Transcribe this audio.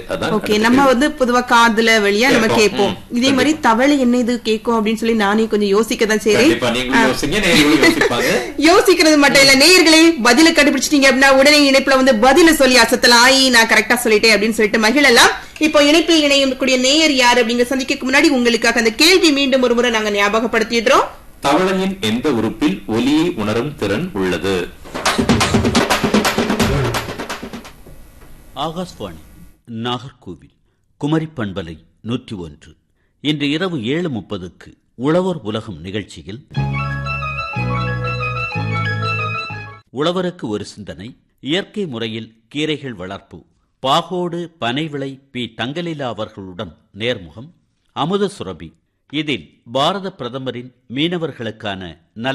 அதான் ஓகே அடுத்த நம்ம கேள்வி. வந்து பொதுவா காதுல வழியா நம்ம கேட்போம். கேட்போம் ம், இதே மாதிரி தவளை என்ன இது கேட்கும் அப்படின்னு சொல்லி நானே கொஞ்சம் யோசிக்க தான் சரி கண்டிப்பா நீங்களும் யோசிங்க நேயர்களும் யோசிப்பாங்க யோசிக்கிறது மட்டும் இல்ல நேயர்களே பதில கண்டுபிடிச்சிட்டீங்க அப்படின்னா உடனே இணைப்புல வந்து பதில சொல்லி அசத்தலாம் ஆயி நான் கரெக்டா சொல்லிட்டேன் அப்படின்னு சொல்லிட்டு மகிழலாம் இப்போ இணைப்பில் இணையக்கூடிய நேயர் யார் அப்படிங்கிற சந்திக்க முன்னாடி உங்களுக்காக அந்த கேள்வி மீண்டும் ஒரு முறை நாங்க ஞாபகப்படுத்திடுறோம் தவளையின் எந்த உறுப்பில் ஒலியை உணரும் திறன் உள்ளது ஆகாஷ்வாணி நாகர்கோவில் குமரி பண்பலை நூற்றி ஒன்று இன்று இரவு ஏழு முப்பதுக்கு உழவர் உலகம் நிகழ்ச்சியில் உழவருக்கு ஒரு சிந்தனை இயற்கை முறையில் கீரைகள் வளர்ப்பு பாகோடு பனைவிளை பி தங்கலீலா அவர்களுடன் நேர்முகம் அமுத சுரபி இதில் பாரத பிரதமரின் மீனவர்களுக்கான நல